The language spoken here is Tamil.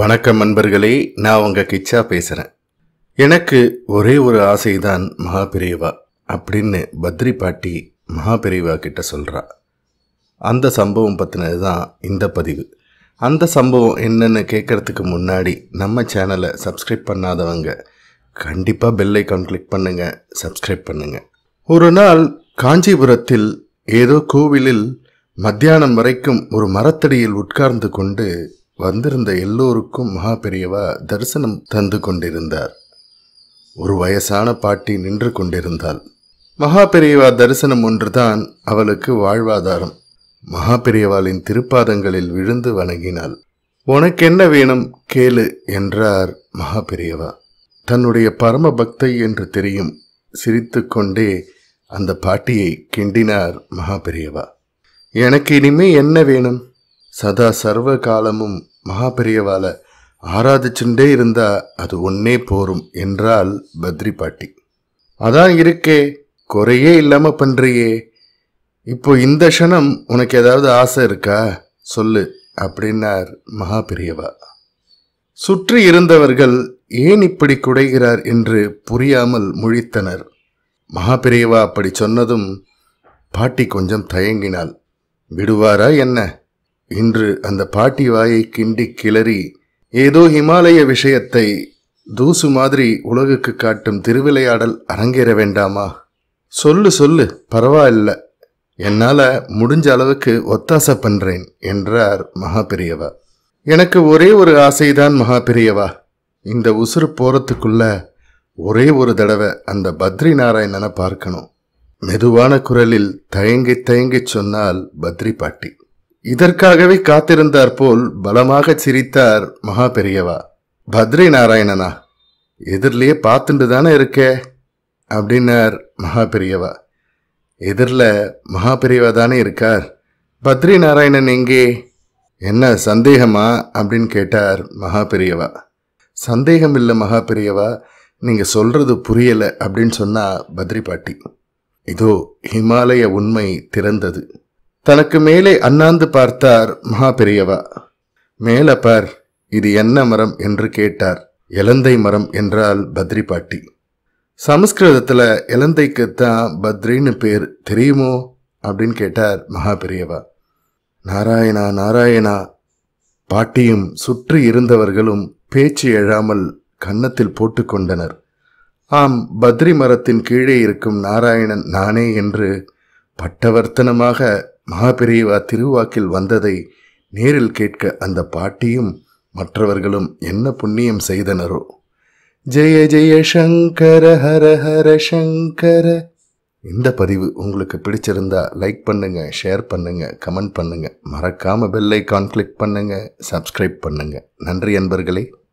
வணக்கம் நண்பர்களே நான் உங்க கிச்சா பேசுறேன் எனக்கு ஒரே ஒரு ஆசைதான் மகாபிரிவா அப்படின்னு பத்ரி பாட்டி மகாபிரிவா கிட்ட சொல்றா அந்த சம்பவம் பற்றினது தான் இந்த பதிவு அந்த சம்பவம் என்னன்னு கேட்கறதுக்கு முன்னாடி நம்ம சேனலை சப்ஸ்கிரைப் பண்ணாதவங்க கண்டிப்பாக பெல் ஐக்கான் கிளிக் பண்ணுங்க சப்ஸ்கிரைப் பண்ணுங்க ஒரு நாள் காஞ்சிபுரத்தில் ஏதோ கோவிலில் மத்தியானம் வரைக்கும் ஒரு மரத்தடியில் உட்கார்ந்து கொண்டு வந்திருந்த எல்லோருக்கும் மகா பெரியவா தரிசனம் தந்து கொண்டிருந்தார் ஒரு வயசான பாட்டி நின்று கொண்டிருந்தாள் மகா பெரியவா தரிசனம் ஒன்றுதான் அவளுக்கு வாழ்வாதாரம் மகா பெரியவாளின் திருப்பாதங்களில் விழுந்து வணங்கினாள் உனக்கு என்ன வேணும் கேளு என்றார் மகா பெரியவா தன்னுடைய பரம பக்தை என்று தெரியும் சிரித்துக்கொண்டே அந்த பாட்டியை கிண்டினார் மகா பெரியவா எனக்கு இனிமே என்ன வேணும் சதா சர்வ காலமும் மகா பெரியவால ஆராதிச்சுட்டே இருந்தா அது ஒன்னே போரும் என்றால் பத்ரி பாட்டி அதான் இருக்கே குறையே இல்லாம பண்றியே இப்போ இந்த க்ஷணம் உனக்கு ஏதாவது ஆசை இருக்கா சொல்லு அப்படின்னார் மகா பெரியவா சுற்றி இருந்தவர்கள் ஏன் இப்படி குடைகிறார் என்று புரியாமல் முழித்தனர் மகா பெரியவா அப்படி சொன்னதும் பாட்டி கொஞ்சம் தயங்கினாள் விடுவாரா என்ன இன்று அந்த பாட்டி வாயை கிண்டி கிளறி ஏதோ ஹிமாலய விஷயத்தை தூசு மாதிரி உலகுக்கு காட்டும் திருவிளையாடல் அரங்கேற வேண்டாமா சொல்லு சொல்லு பரவாயில்ல என்னால முடிஞ்ச அளவுக்கு ஒத்தாசை பண்றேன் என்றார் மகா பெரியவா எனக்கு ஒரே ஒரு ஆசைதான் மகா பெரியவா இந்த உசுறு போறதுக்குள்ள ஒரே ஒரு தடவை அந்த பத்ரி நாராயணனை பார்க்கணும் மெதுவான குரலில் தயங்கி தயங்கி சொன்னால் பத்ரி பாட்டி இதற்காகவே காத்திருந்தார் போல் பலமாக சிரித்தார் மகா பெரியவா பத்ரி நாராயணனா எதிரிலேயே பார்த்துட்டு தானே இருக்கே அப்படின்னார் மகா பெரியவா எதிரில் மகா பெரியவா தானே இருக்கார் பத்ரி நாராயணன் எங்கே என்ன சந்தேகமா அப்படின்னு கேட்டார் மகா பெரியவா சந்தேகம் இல்லை மகா பெரியவா நீங்கள் சொல்றது புரியல அப்படின்னு சொன்னா பத்ரி பாட்டி இதோ ஹிமாலய உண்மை திறந்தது தனக்கு மேலே அண்ணாந்து பார்த்தார் மகா பெரியவா மேல பார் இது என்ன மரம் என்று கேட்டார் எலந்தை மரம் என்றால் பத்ரி பாட்டி சமஸ்கிருதத்துல எலந்தைக்குத்தான் பத்ரின்னு பேர் தெரியுமோ அப்படின்னு கேட்டார் மகா பெரியவா நாராயணா நாராயணா பாட்டியும் சுற்றி இருந்தவர்களும் பேச்சு எழாமல் கன்னத்தில் போட்டுக்கொண்டனர் ஆம் பத்ரி மரத்தின் கீழே இருக்கும் நாராயணன் நானே என்று பட்டவர்த்தனமாக மகாபெரியவா திருவாக்கில் வந்ததை நேரில் கேட்க அந்த பாட்டியும் மற்றவர்களும் என்ன புண்ணியம் செய்தனரோ ஜெய ஜெய சங்கர ஹர ஹர சங்கர இந்த பதிவு உங்களுக்கு பிடிச்சிருந்தா லைக் பண்ணுங்க ஷேர் பண்ணுங்க கமெண்ட் பண்ணுங்க மறக்காம பெல் ஐக்கான் கிளிக் பண்ணுங்க சப்ஸ்கிரைப் பண்ணுங்க நன்றி அன்பர்களே